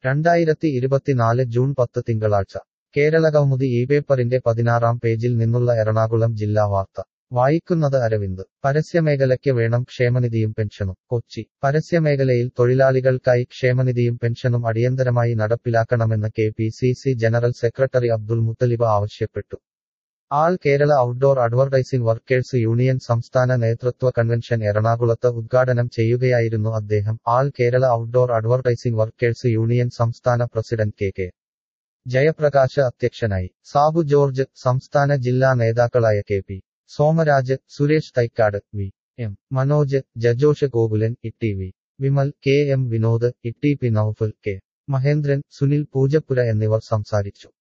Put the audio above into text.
രണ്ടായിരത്തി ഇരുപത്തിനാല് ജൂൺ പത്ത് തിങ്കളാഴ്ച കേരളകൗമുദി ഈ പേപ്പറിന്റെ പതിനാറാം പേജിൽ നിന്നുള്ള എറണാകുളം ജില്ലാ വാർത്ത വായിക്കുന്നത് അരവിന്ദ് പരസ്യമേഖലയ്ക്ക് വേണം ക്ഷേമനിധിയും പെൻഷനും കൊച്ചി പരസ്യമേഖലയിൽ തൊഴിലാളികൾക്കായി ക്ഷേമനിധിയും പെൻഷനും അടിയന്തരമായി നടപ്പിലാക്കണമെന്ന് K P C C general secretary Abdul Muthalib ആവശ്യപ്പെട്ടു all Kerala outdoor advertising workers union സംസ്ഥാന നേതൃത്വ കൺവെൻഷൻ എറണാകുളത്ത് ഉദ്ഘാടനം ചെയ്യുകയായിരുന്നു അദ്ദേഹം all Kerala outdoor advertising workers union സംസ്ഥാന പ്രസിഡന്റ് കെ കെ ജയപ്രകാശ് അധ്യക്ഷനായി സാബു ജോർജ് സംസ്ഥാന ജില്ലാ നേതാക്കളായ K P Somaraj Suresh Thycaud V M Manoj Jajosh Gokulan Itty V Vimal K M Vinod Itty P Noufal K Mahendran Sunil Poojappura എന്നിവർ സംസാരിച്ചു